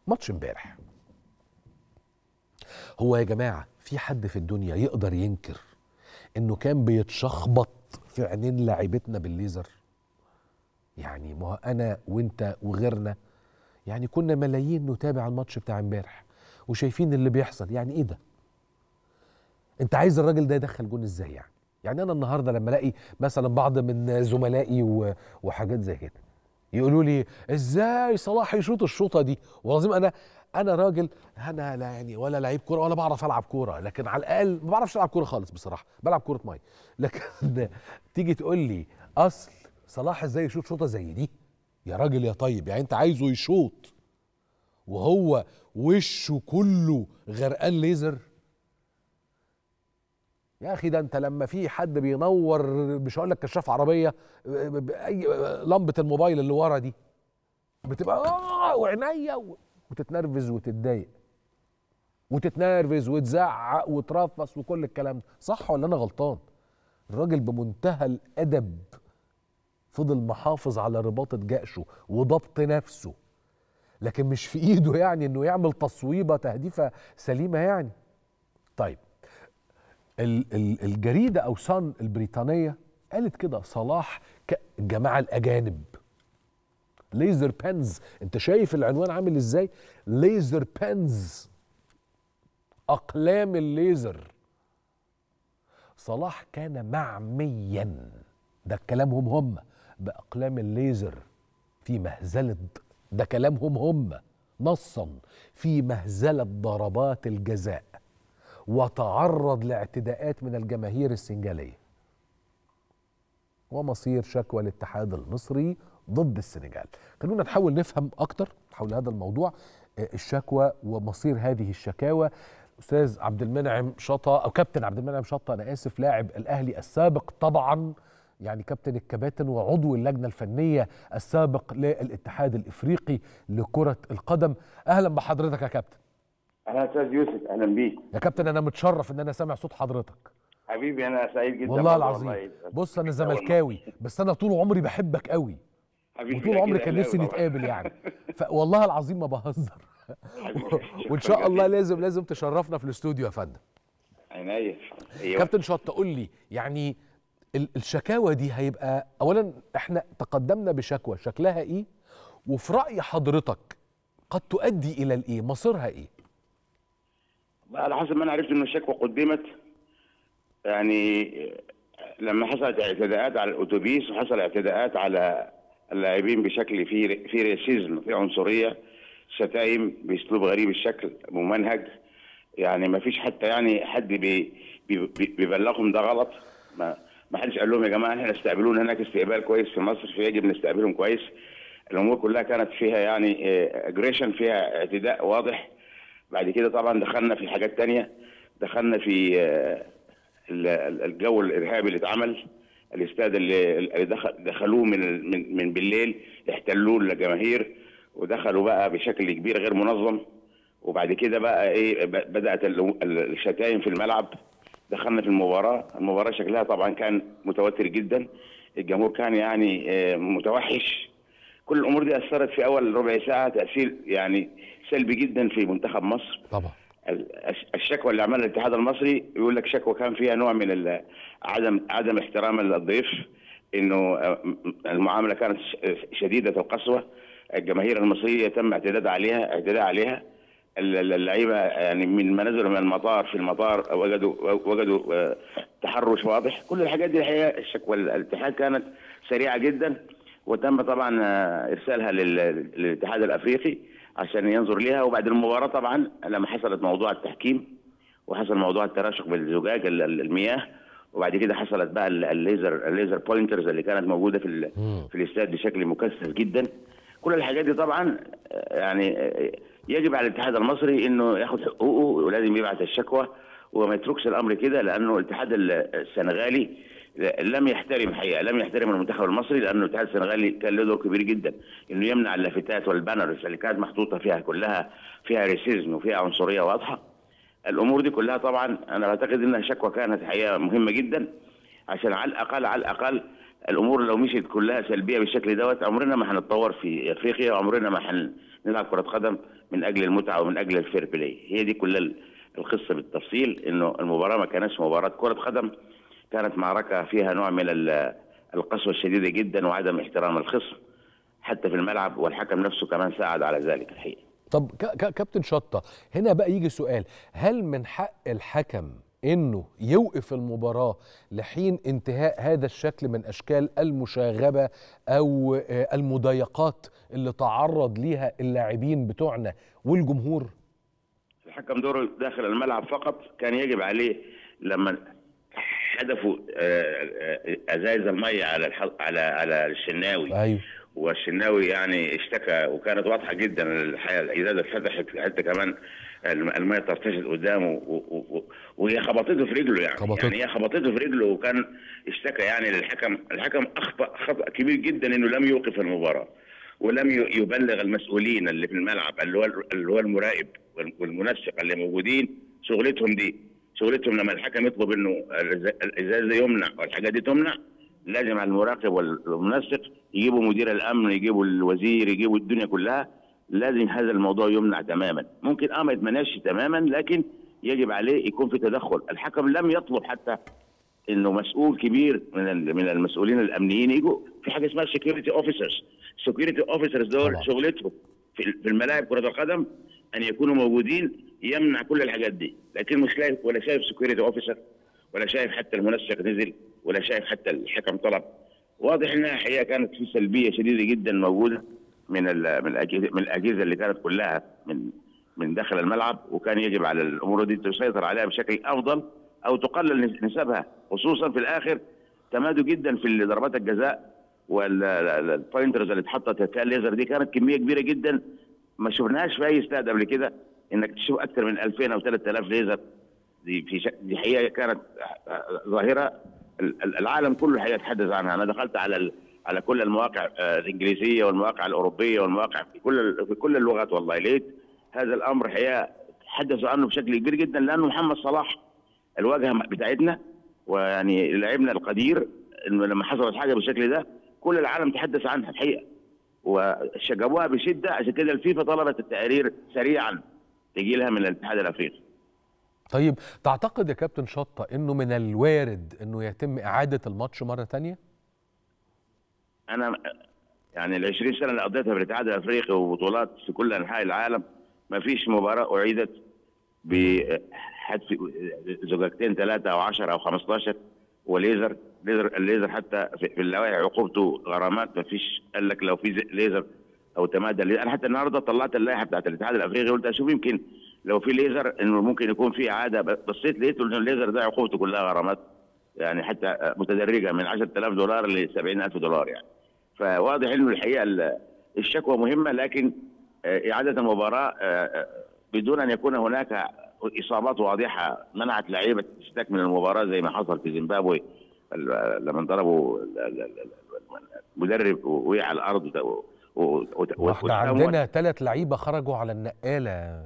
ماتش امبارح هو يا جماعه في حد في الدنيا يقدر ينكر انه كان بيتشخبط في عينين لاعيبتنا بالليزر يعني ما هو انا وانت وغيرنا يعني كنا ملايين نتابع الماتش بتاع امبارح وشايفين اللي بيحصل يعني ايه ده انت عايز الراجل ده يدخل جون ازاي يعني يعني انا النهارده لما الاقي مثلا بعض من زملائي و- وحاجات زي كده يقولوا لي ازاي صلاح يشوط الشوطه دي والعظيم انا انا راجل انا لا يعني ولا لعيب كوره ولا بعرف العب كوره لكن على الاقل ما بعرفش العب كوره خالص بصراحه بلعب كوره ميه لكن تيجي تقول لي اصل صلاح ازاي يشوط شوطه زي دي يا راجل يا طيب يعني انت عايزه يشوط وهو وشه كله غرقان ليزر يا اخي ده انت لما في حد بينور مش هقول لك كشاف عربيه اي لمبه الموبايل اللي ورا دي بتبقى اه وعينيا و- وتتنرفز وتتضايق وتتنرفز وتزعق وترفص وكل الكلام ده صح ولا انا غلطان الراجل بمنتهى الادب فضل محافظ على رباطه جأشه وضبط نفسه لكن مش في ايده يعني انه يعمل تصويبه تهديفه سليمه يعني طيب ال- ال- الجريده او سان البريطانيه قالت كده صلاح ك- الجماعه الاجانب ليزر بانز انت شايف العنوان عامل ازاي ليزر بانز اقلام الليزر صلاح كان معميا ده كلامهم هم باقلام الليزر في مهزله ده كلامهم هم نصا في مهزله ضربات الجزاء وتعرض لاعتداءات من الجماهير السنغاليه ومصير شكوى الاتحاد المصري ضد السنغال خلونا نحاول نفهم اكتر حول هذا الموضوع آه، الشكوى ومصير هذه الشكاوى استاذ عبد المنعم شطه او كابتن عبد المنعم شطه انا اسف لاعب الاهلي السابق طبعا يعني كابتن الكباتن وعضو اللجنه الفنيه السابق للاتحاد الافريقي لكره القدم اهلا بحضرتك يا كابتن اهلا استاذ يوسف اهلا بيك يا كابتن انا متشرف ان انا سامع صوت حضرتك حبيبي انا سعيد جدا والله برضه العظيم بص انا زملكاوي بس انا طول عمري بحبك قوي حبيبي وطول عمري كان نفسي نتقابل يعني فوالله العظيم ما بهزر وان شاء الله لازم لازم تشرفنا في الاستوديو يا فندم عينيا ايوه كابتن شط قول لي يعني ال- الشكاوى دي هيبقى اولا احنا تقدمنا بشكوى شكلها ايه وفي راي حضرتك قد تؤدي الى الايه مصيرها ايه على حسب ما انا عرفت انه الشكوى قدمت يعني لما حصلت اعتداءات على الاتوبيس وحصل اعتداءات على اللاعبين بشكل فيه في ريسيزم في عنصريه شتايم باسلوب غريب الشكل ممنهج يعني ما فيش حتى يعني حد بي بي بي- بيبلغهم ده غلط ما ما حدش قال لهم يا جماعه احنا استقبلونا هناك استقبال كويس في مصر فيجب نستقبلهم كويس الامور كلها كانت فيها يعني اجريشن فيها اعتداء واضح بعد كده طبعا دخلنا في حاجات تانية دخلنا في آه، ال- ال- الجو الارهابي اللي اتعمل الاستاد اللي اللي دخل دخلوه من ال- من من بالليل احتلوه للجماهير ودخلوا بقى بشكل كبير غير منظم وبعد كده بقى ايه ب- بدات ال- ال- الشتايم في الملعب دخلنا في المباراه المباراه شكلها طبعا كان متوتر جدا الجمهور كان يعني آه، متوحش كل الامور دي اثرت في اول ربع ساعه تاثير يعني سلبي جدا في منتخب مصر طبعا ال- الش- الشكوى اللي عملها الاتحاد المصري يقول لك شكوى كان فيها نوع من ال- عدم عدم احترام الضيف انه آه، م- المعامله كانت ش- شديده القسوه الجماهير المصريه تم اعتداء عليها اعتداء عليها ال- ال- اللعيبه يعني من ما نزلوا من المطار في المطار وجدوا وجدوا آه، تحرش واضح كل الحاجات دي الحقيقه الشكوى الاتحاد كانت سريعه جدا وتم طبعا آه، ارسالها لل- للاتحاد الافريقي عشان ينظر ليها وبعد المباراه طبعا لما حصلت موضوع التحكيم وحصل موضوع التراشق بالزجاج ال- ال- المياه وبعد كده حصلت بقى ال- الليزر الليزر بوينترز اللي كانت موجوده في ال- في الاستاد بشكل مكثف جدا كل الحاجات دي طبعا آه، يعني آه، يجب على الاتحاد المصري انه ياخد حقوقه ولازم يبعث الشكوى وما يتركش الامر كده لانه الاتحاد ال- السنغالي لم يحترم حقيقه لم يحترم المنتخب المصري لانه الاتحاد السنغالي كان له دور كبير جدا انه يمنع اللافتات والبانرز اللي كانت محطوطه فيها كلها فيها ريسيزم وفيها عنصريه واضحه الامور دي كلها طبعا انا بعتقد انها شكوى كانت حقيقه مهمه جدا عشان على الاقل على الاقل الامور لو مشيت كلها سلبيه بالشكل دوت عمرنا ما هنتطور في افريقيا وعمرنا ما هنلعب كره قدم من اجل المتعه ومن اجل الفير بلاي هي دي كل ال- القصه بالتفصيل انه المباراه ما كانتش مباراه كره قدم كانت معركه فيها نوع من ال- القسوه الشديده جدا وعدم احترام الخصم حتى في الملعب والحكم نفسه كمان ساعد على ذلك الحقيقه طب ك- ك- كابتن شطه هنا بقى يجي سؤال هل من حق الحكم انه يوقف المباراه لحين انتهاء هذا الشكل من اشكال المشاغبه او آه، المضايقات اللي تعرض ليها اللاعبين بتوعنا والجمهور الحكم دوره داخل الملعب فقط كان يجب عليه لما حدفوا آه، آه، ازايز الميه على الح- على على الشناوي ايوه والشناوي يعني اشتكى وكانت واضحه جدا الحقيقه الازازه اتفتحت حتى كمان الم- الميه طرطشت قدامه و- و- و- وهي خبطته في رجله يعني خبطته. يعني هي خبطته في رجله وكان اشتكى يعني للحكم الحكم اخطا خطا كبير جدا انه لم يوقف المباراه ولم ي- يبلغ المسؤولين اللي في الملعب اللي هو اللي هو المراقب وال- والمنسق اللي موجودين شغلتهم دي شغلتهم لما الحكم يطلب انه الإز- الازازه يمنع والحاجات دي تمنع لازم على المراقب والمنسق يجيبوا مدير الامن يجيبوا الوزير يجيبوا الدنيا كلها لازم هذا الموضوع يمنع تماما ممكن اه ما يتمناش تماما لكن يجب عليه يكون في تدخل الحكم لم يطلب حتى انه مسؤول كبير من ال- من المسؤولين الامنيين يجوا في حاجه اسمها سكيورتي اوفيسرز سكيورتي اوفيسرز دول طبعا. شغلتهم في ال- في الملاعب كره القدم ان يكونوا موجودين يمنع كل الحاجات دي لكن مش شايف ولا شايف سكيورتي اوفيسر ولا شايف حتى المنسق نزل ولا شايف حتى الحكم طلب واضح انها حقيقه كانت في سلبيه شديده جدا موجوده من ال- من الاجهزه من الاجهزه اللي كانت كلها من من داخل الملعب وكان يجب على الامور دي تسيطر عليها بشكل افضل او تقلل نس- نسبها خصوصا في الاخر تمادوا جدا في ضربات الجزاء والبوينترز اللي اتحطت في الليزر دي كانت كميه كبيره جدا ما شفناهاش في اي استاد قبل كده انك تشوف اكثر من 2000 او 3000 ليزر دي في شك... دي حقيقه كانت ظاهره ال- ال- العالم كله هيتحدث عنها انا دخلت على ال... على كل المواقع آه، الانجليزيه والمواقع الاوروبيه والمواقع في كل ال- في كل اللغات والله لقيت هذا الامر حقيقه تحدثوا عنه بشكل كبير جدا لانه محمد صلاح الواجهه بتاعتنا ويعني لاعبنا القدير انه لما حصلت حاجه بالشكل ده كل العالم تحدث عنها الحقيقه وشجبوها بشده عشان كده الفيفا طلبت التقارير سريعا تجي لها من الاتحاد الافريقي طيب تعتقد يا كابتن شطه انه من الوارد انه يتم اعاده الماتش مره تانية انا يعني ال 20 سنه اللي قضيتها في الاتحاد الافريقي وبطولات في كل انحاء العالم ما فيش مباراه اعيدت بحذف زجاجتين ثلاثه او 10 او 15 وليزر ليزر الليزر حتى في في اللوائح عقوبته غرامات ما فيش قال لك لو في ز- ليزر او تمادى الليزر. انا حتى النهارده طلعت اللائحه بتاعت الاتحاد الافريقي قلت اشوف يمكن لو في ليزر انه ممكن يكون في اعاده بصيت لقيت انه الليزر ده عقوبته كلها غرامات يعني حتى متدرجه من 10000 دولار ل 70000 دولار يعني فواضح انه الحقيقه ال- الشكوى مهمه لكن آه، اعاده المباراه آه، آه، بدون ان يكون هناك اصابات واضحه منعت لعيبه تستكمل المباراه زي ما حصل في زيمبابوي ال- لما ضربوا ال- ال- ال- المدرب وقع على الارض وت- و- و- وت- واحنا وتسمم. عندنا ثلاث لعيبه خرجوا على النقاله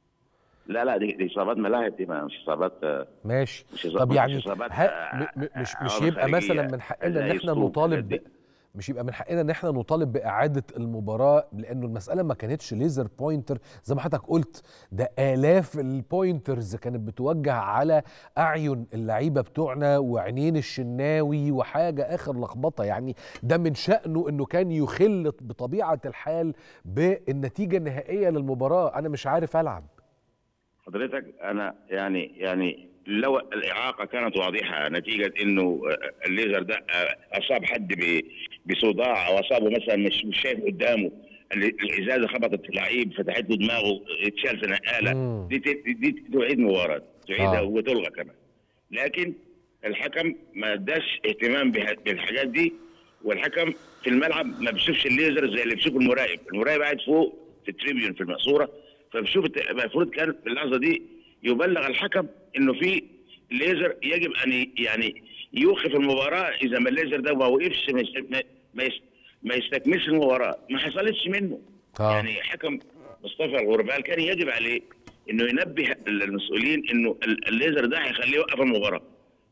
لا لا دي, دي اصابات ملاعب دي ما مش اصابات آه، ماشي مش إصابات- طب مش يعني إصابات، ها آه، م- م- مش مش عوامل يبقى مثلا خارجية. من حقنا ان زي احنا الصوم نطالب والحاجات ب... مش يبقى من حقنا ان احنا نطالب باعاده المباراه لانه المساله ما كانتش ليزر بوينتر زي ما حضرتك قلت ده الاف البوينترز كانت بتوجه على اعين اللعيبه بتوعنا وعينين الشناوي وحاجه اخر لخبطه يعني ده من شانه انه كان يخل بطبيعه الحال بالنتيجه النهائيه للمباراه انا مش عارف العب حضرتك انا يعني يعني لو الاعاقه كانت واضحه نتيجه انه الليزر ده اصاب حد ب- بصداع او اصابه مثلا مش مش شايف قدامه ال- الازازه خبطت في لعيب فتحت له دماغه اتشال في نقاله مم. دي ت- دي تعيد مباراه تعيدها آه. وتلغى كمان لكن الحكم ما اداش اهتمام بها- بالحاجات دي والحكم في الملعب ما بيشوفش الليزر زي اللي بيشوفه المراقب المراقب قاعد فوق في التريبيون في المقصوره فبيشوف الت- المفروض كان في اللحظه دي يبلغ الحكم انه في ليزر يجب ان ي- يعني يوقف المباراه اذا ما الليزر ده ما وقفش ما يست- ما- ما يست- ما يستكملش المباراه ما حصلتش منه آه. يعني حكم مصطفى الغربال كان يجب عليه انه ينبه المسؤولين انه ال- الليزر ده هيخليه يوقف المباراه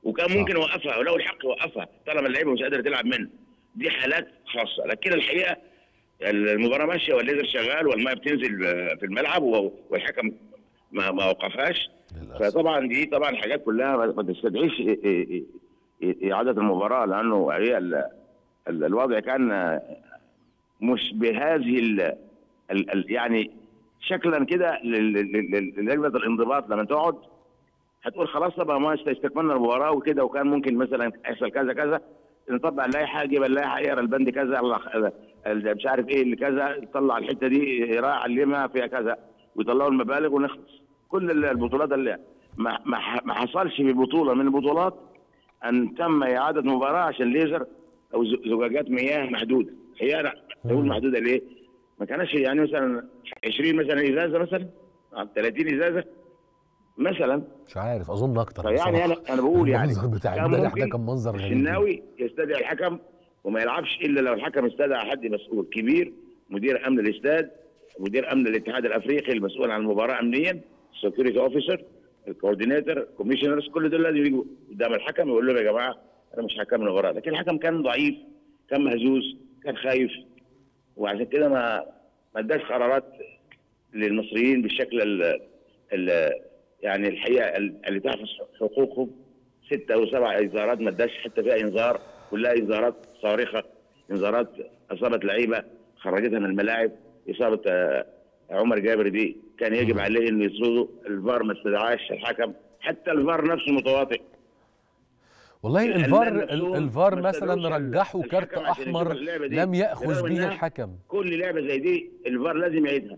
وكان صح. ممكن يوقفها ولو الحق يوقفها طالما اللعيبه مش قادره تلعب منه دي حالات خاصه لكن الحقيقه المباراه ماشيه والليزر شغال والماء بتنزل في الملعب و- والحكم ما ما وقفهاش للاسف فطبعا دي طبعا حاجات كلها ما ما تستدعيش إي- إي- إي- اعاده المباراه لانه هي ال- ال- الوضع كان مش بهذه ال ال ال يعني شكلا كده لل- لل- لل- للجنه الانضباط لما تقعد هتقول خلاص طبعا ما است- استكملنا المباراه وكده وكان ممكن مثلا يحصل كذا كذا نطبق اللائحه يجيب اللائحه يقرا البند كذا الله- ال- مش عارف ايه اللي كذا يطلع الحته دي يراعي علمها فيها كذا ويطلعوا المبالغ ونخلص كل ال- البطولات اللي ما ما ح- ما حصلش في بطوله من البطولات ان تم اعاده مباراه عشان ليزر او ز- زجاجات مياه محدوده هي انا بقول محدوده ليه؟ ما كانش يعني مثلا 20 مثلا ازازه مثلا 30 ازازه مثلا مش عارف اظن اكتر فيعني انا انا بقول يعني المنظر بتاع كان امبارح ده ممكن كان منظر غريب جدا. الشناوي يستدعي الحكم وما يلعبش الا لو الحكم استدعى حد مسؤول كبير مدير امن الاستاد مدير امن الاتحاد الافريقي المسؤول عن المباراه امنيا سكيورتي اوفيسر الكوردينيتور كوميشنرز كل دول لازم يجوا قدام الحكم يقول لهم يا جماعه انا مش هكمل المباراه لكن الحكم كان ضعيف كان مهزوز كان خايف وعشان كده ما ما اداش قرارات للمصريين بالشكل ال ال يعني الحقيقه ال- اللي تحفظ حقوقهم ستة او سبع انذارات ما اداش حتى فيها انذار كلها انذارات صارخه انذارات اصابت لعيبه خرجتها من الملاعب اصابه آه، عمر جابر دي كان يجب عليه انه يطرده الفار ما استدعاش الحكم حتى الفار نفسه متواطئ والله الألمان الفار نفسهم الفار ما مثلا استدعوش رجحوا الحكم كارت عشان يشوف احمر اللعبة دي. لم ياخذ بالرغم به إنها الحكم كل لعبه زي دي الفار لازم يعيدها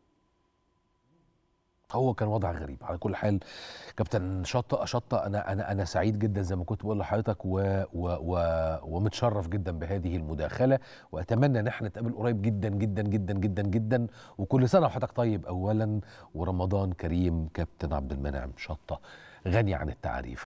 هو كان وضع غريب على كل حال كابتن شطة شطة انا انا انا سعيد جدا زي ما كنت بقول لحضرتك و و و ومتشرف جدا بهذه المداخله واتمنى ان احنا نتقابل قريب جدا جدا جدا جدا جدا وكل سنه وحضرتك طيب اولا ورمضان كريم كابتن عبد المنعم شطة غني عن التعريف